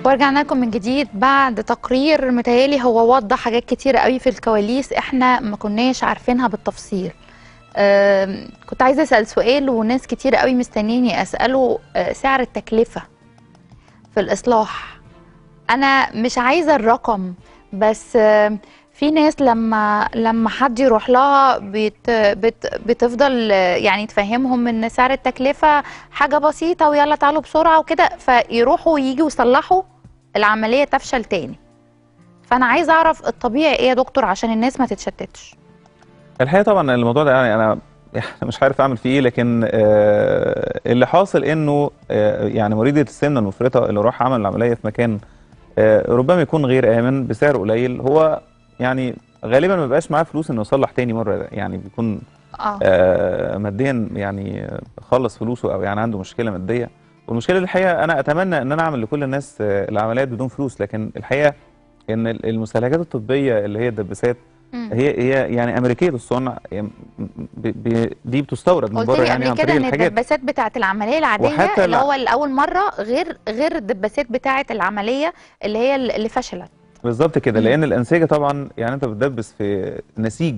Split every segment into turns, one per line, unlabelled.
ورجعنا لكم من جديد بعد تقرير متهيألي هو وضح حاجات كتيرة قوي في الكواليس احنا ما كناش عارفينها بالتفصيل آم، كنت عايزة أسأل سؤال وناس كتير قوي مستنيني أسأله آه، سعر التكلفة في الإصلاح أنا مش عايزة الرقم بس آم، في ناس لما لما حد يروح لها بت بت بتفضل آه، يعني تفهمهم ان سعر التكلفه حاجه بسيطه ويلا تعالوا بسرعه وكده فيروحوا وييجوا يصلحوا العمليه تفشل تاني فانا عايزه اعرف الطبيعي ايه يا دكتور عشان الناس ما تتشتتش
الحقيقه طبعا الموضوع ده يعني انا يعني مش عارف اعمل فيه ايه لكن آه، اللي حاصل انه آه، يعني مريضه السمنه المفرطه اللي راح عمل العمليه في مكان آه، ربما يكون غير امن بسعر قليل هو يعني غالبا ما بيبقاش معاه فلوس انه يصلح تاني مره يعني بيكون
اه
آه، ماديا يعني آه، خلص فلوسه او يعني عنده مشكله ماديه والمشكله دي الحقيقه انا اتمنى ان انا اعمل لكل الناس آه، العمليات بدون فلوس لكن الحقيقه ان ال- المستهلكات الطبيه اللي هي الدباسات
مم.
هي هي يعني امريكيه الصنع يعني ب- ب- دي بتستورد من
قلت
بره
لي
يعني
قبل
عن
كده
طريق
ان
الحاجات
الدباسات بتاعه العمليه العاديه
وحتى
اللي
الع-
هو لاول مره غير غير الدباسات بتاعه العمليه اللي هي اللي فشلت
بالظبط كده
مم.
لان الانسجه طبعا يعني انت بتدبس في نسيج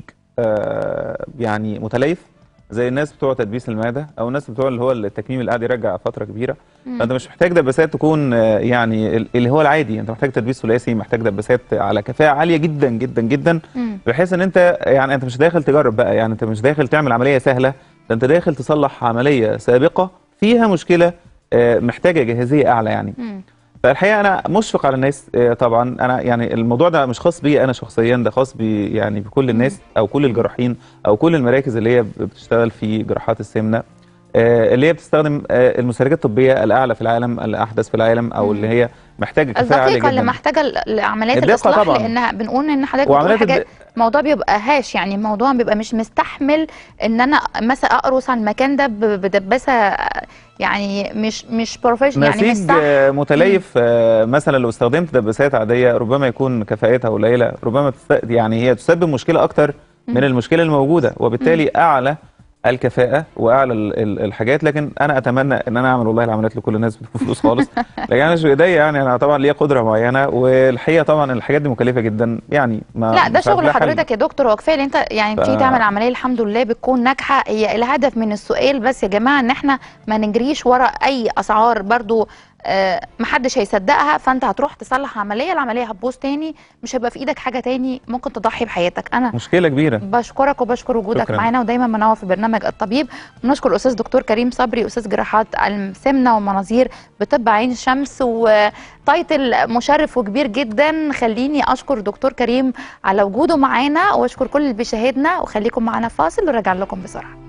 آه يعني متليف زي الناس بتوع تدبيس المعده او الناس بتوع اللي هو التكميم اللي قاعد يرجع فتره كبيره
مم.
فانت مش محتاج دباسات تكون آه، يعني ال- اللي هو العادي انت محتاج تدبيس ثلاثي محتاج دباسات على كفاءه عاليه جدا جدا جدا
مم.
بحيث ان انت يعني انت مش داخل تجرب بقى يعني انت مش داخل تعمل عمليه سهله ده انت داخل تصلح عمليه سابقه فيها مشكله آه، محتاجه جاهزيه اعلى يعني
مم.
فالحقيقه انا مشفق على الناس آه، طبعا انا يعني الموضوع ده مش خاص بي انا شخصيا ده خاص بي يعني بكل الناس او كل الجراحين او كل المراكز اللي هي بتشتغل في جراحات السمنه آه، اللي هي بتستخدم آه، المسالكات الطبيه الاعلى في العالم الاحدث في العالم او
مم.
اللي هي محتاجه كفاءه عاليه
الدقيقه اللي
جدا
محتاجه ل- لعمليات
الدقة
الاصلاح
طبعاً.
لانها بنقول ان حضرتك بتقول
وعمليات
حاجات
الد-
الموضوع بيبقى هاش يعني الموضوع بيبقى مش مستحمل ان انا مثلا اقرص على المكان ده ب- بدباسه يعني مش مش بروفيشنال يعني مش
نسيج
صح
آه، متليف آه، مثلا لو استخدمت دباسات عاديه ربما يكون كفاءتها قليله ربما تست... يعني هي تسبب مشكله اكتر من
مم.
المشكله الموجوده وبالتالي اعلى الكفاءه واعلى ال- ال- الحاجات لكن انا اتمنى ان انا اعمل والله العمليات لكل الناس بدون فلوس خالص لكن انا مش بايديا يعني انا طبعا ليا قدره معينه والحقيقه طبعا الحاجات دي مكلفه جدا يعني ما
لا ده
مش عارف
شغل
لها حل.
حضرتك يا دكتور هو كفايه ان انت يعني
ف-
بتيجي تعمل عمليه الحمد لله بتكون ناجحه هي الهدف من السؤال بس يا جماعه ان احنا ما نجريش ورا اي اسعار برضو آه محدش هيصدقها فانت هتروح تصلح عمليه العمليه هتبوظ تاني مش هيبقى في ايدك حاجه تاني ممكن تضحي بحياتك انا
مشكله كبيره
بشكرك وبشكر وجودك
شكراً.
معانا ودايما منور في برنامج الطبيب ونشكر الاستاذ دكتور كريم صبري استاذ جراحات السمنه والمناظير بطب عين الشمس وتايتل مشرف وكبير جدا خليني اشكر دكتور كريم على وجوده معانا واشكر كل اللي بيشاهدنا وخليكم معانا فاصل وراجع لكم بسرعه